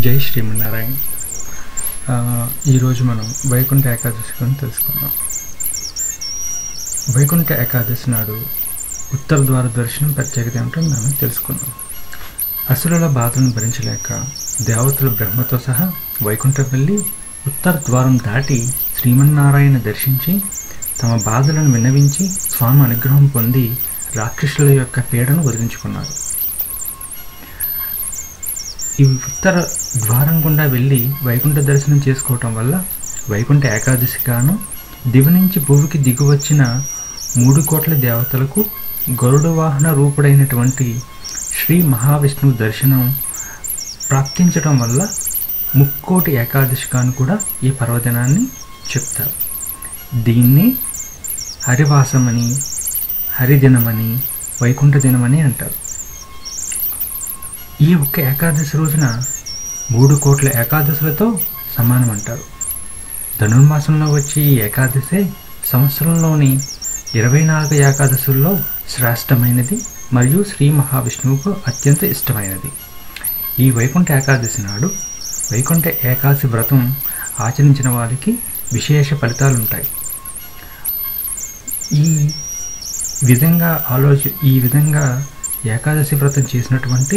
జై శ్రీమన్నారాయణ ఆ, ఈరోజు మనం వైకుంఠ ఏకాదశి గురించి తెలుసుకుందాం వైకుంఠ ఏకాదశి నాడు ఉత్తర ద్వార దర్శనం ప్రత్యేకత ఏమిటో మనం తెలుసుకుందాం అసురుల బాధను భరించలేక దేవతలు బ్రహ్మతో సహా వైకుంఠం వెళ్ళి ఉత్తర ద్వారం దాటి శ్రీమన్నారాయణ దర్శించి తమ బాధలను విన్నవించి స్వామి అనుగ్రహం పొంది రాక్షసుల యొక్క పీడను వదిలించుకున్నారు ఈ ఉత్తర ద్వారం గుండా వెళ్ళి వైకుంఠ దర్శనం చేసుకోవటం వల్ల వైకుంఠ ఏకాదశి గాను దివి నుంచి భూమికి దిగువచ్చిన మూడు కోట్ల దేవతలకు గరుడ వాహన రూపుడైనటువంటి శ్రీ మహావిష్ణువు దర్శనం ప్రాప్తించడం వల్ల ముక్కోటి ఏకాదశి గాను కూడా ఈ పర్వదినాన్ని చెప్తారు దీన్ని హరివాసమని హరిదినమని వైకుంఠ దినమని అంటారు ఈ ఒక్క ఏకాదశి రోజున మూడు కోట్ల ఏకాదశులతో సమానం అంటారు ధనుర్మాసంలో వచ్చే ఈ ఏకాదశే సంవత్సరంలోని ఇరవై నాలుగు ఏకాదశుల్లో శ్రేష్టమైనది మరియు శ్రీ మహావిష్ణువుకు అత్యంత ఇష్టమైనది ఈ వైకుంఠ ఏకాదశి నాడు వైకుంఠ ఏకాదశి వ్రతం ఆచరించిన వారికి విశేష ఫలితాలు ఉంటాయి ఈ విధంగా ఆలోచి ఈ విధంగా ఏకాదశి వ్రతం చేసినటువంటి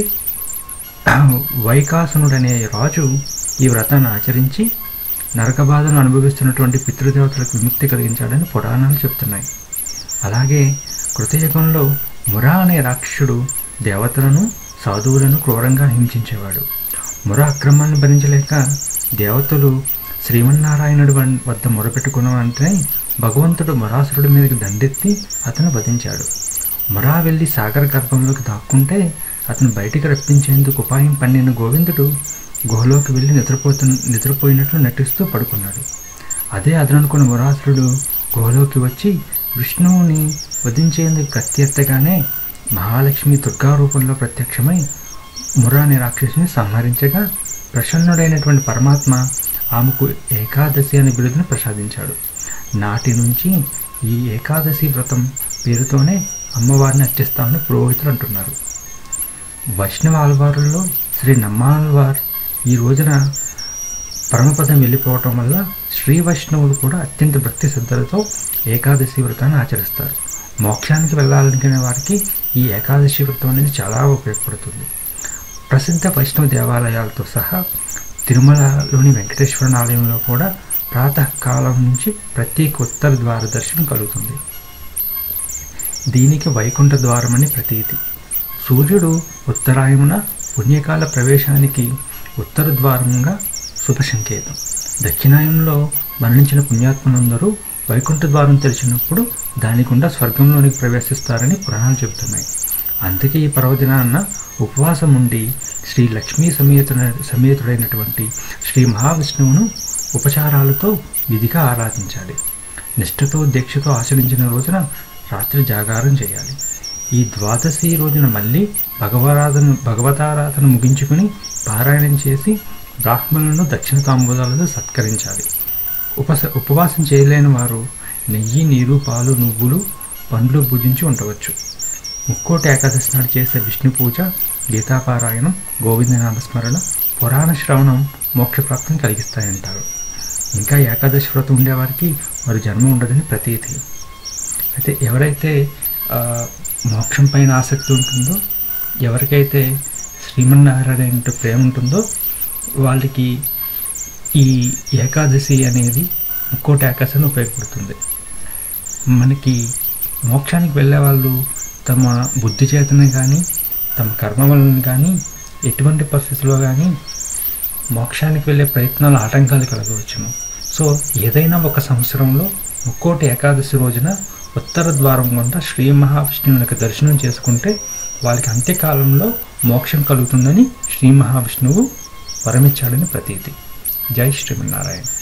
వైకాసునుడనే రాజు ఈ వ్రతాన్ని ఆచరించి నరక బాధను అనుభవిస్తున్నటువంటి పితృదేవతలకు విముక్తి కలిగించాడని పురాణాలు చెప్తున్నాయి అలాగే కృతయుగంలో మురా అనే రాక్షసుడు దేవతలను సాధువులను క్రూరంగా హింసించేవాడు ముర అక్రమాన్ని భరించలేక దేవతలు శ్రీమన్నారాయణుడి వన్- వద్ద మొరపెట్టుకున్న వెంటనే భగవంతుడు మురాసురుడి మీదకి దండెత్తి అతను వధించాడు మురా వెళ్ళి సాగర గర్భంలోకి దాక్కుంటే అతను బయటికి రప్పించేందుకు ఉపాయం పన్నిన గోవిందుడు గుహలోకి వెళ్ళి నిద్రపోతు నిద్రపోయినట్లు నటిస్తూ పడుకున్నాడు అదే అదననుకున్న మురాసురుడు గుహలోకి వచ్చి విష్ణువుని వధించేందుకు కత్తి ఎత్తగానే మహాలక్ష్మి దుర్గా రూపంలో ప్రత్యక్షమై మురా అనే రాక్షసుని సంహరించగా ప్రసన్నుడైనటువంటి పరమాత్మ ఆమెకు ఏకాదశి అనే బిరుదును ప్రసాదించాడు నాటి నుంచి ఈ ఏకాదశి వ్రతం పేరుతోనే అమ్మవారిని అర్చిస్తామని పురోహితులు అంటున్నారు వైష్ణవ ఆల్వారుల్లో శ్రీ నమ్మాల్వార్ ఈ రోజున పరమపదం వెళ్ళిపోవటం వల్ల శ్రీ వైష్ణవులు కూడా అత్యంత భక్తి శ్రద్ధలతో ఏకాదశి వ్రతాన్ని ఆచరిస్తారు మోక్షానికి వెళ్ళాలనుకునే వారికి ఈ ఏకాదశి వ్రతం అనేది చాలా ఉపయోగపడుతుంది ప్రసిద్ధ వైష్ణవ దేవాలయాలతో సహా తిరుమలలోని వెంకటేశ్వర ఆలయంలో కూడా ప్రాతకాలం నుంచి ప్రత్యేక ఉత్తర ద్వార దర్శనం కలుగుతుంది దీనికి వైకుంఠ ద్వారమని ప్రతీతి సూర్యుడు ఉత్తరాయమున పుణ్యకాల ప్రవేశానికి ఉత్తర ద్వారంగా శుభ సంకేతం దక్షిణాయంలో మరణించిన పుణ్యాత్మలందరూ వైకుంఠ ద్వారం తెరిచినప్పుడు దాని గుండా స్వర్గంలోనికి ప్రవేశిస్తారని పురాణాలు చెబుతున్నాయి అందుకే ఈ పర్వదినాన్న ఉపవాసం ఉండి శ్రీ లక్ష్మీ సమేత సమేతుడైనటువంటి శ్రీ మహావిష్ణువును ఉపచారాలతో విధిగా ఆరాధించాలి నిష్ఠతో దీక్షతో ఆచరించిన రోజున రాత్రి జాగారం చేయాలి ఈ ద్వాదశి రోజున మళ్ళీ భగవరాధన భగవతారాధన ముగించుకుని పారాయణం చేసి బ్రాహ్మణులను దక్షిణ తాంబూలాలతో సత్కరించాలి ఉపస ఉపవాసం చేయలేని వారు నెయ్యి నీరు పాలు నువ్వులు పండ్లు భుజించి ఉండవచ్చు ముక్కోటి ఏకాదశి నాడు చేసే విష్ణు పూజ గీతాపారాయణం గోవిందనామస్మరణ పురాణ శ్రవణం మోక్షప్రాప్తిని కలిగిస్తాయంటారు ఇంకా ఏకాదశి వ్రతం ఉండేవారికి మరి జన్మ ఉండదని ప్రతీతి అయితే ఎవరైతే ఆ, మోక్షం పైన ఆసక్తి ఉంటుందో ఎవరికైతే శ్రీమన్నారాయణ ప్రేమ ఉంటుందో వాళ్ళకి ఈ ఏకాదశి అనేది ముక్కోటి ఏకాదశి ఉపయోగపడుతుంది మనకి మోక్షానికి వెళ్ళే వాళ్ళు తమ బుద్ధి చేతనే కానీ తమ కర్మ వలన కానీ ఎటువంటి పరిస్థితుల్లో కానీ మోక్షానికి వెళ్ళే ప్రయత్నాలు ఆటంకాలు కలగవచ్చును సో ఏదైనా ఒక సంవత్సరంలో ముక్కోటి ఏకాదశి రోజున ఉత్తర ద్వారం గుండా శ్రీ మహావిష్ణువుని యొక్క దర్శనం చేసుకుంటే వాళ్ళకి అంత్యకాలంలో మోక్షం కలుగుతుందని శ్రీ మహావిష్ణువు వరమిచ్చాడని ప్రతీతి జై శ్రీమన్నారాయణ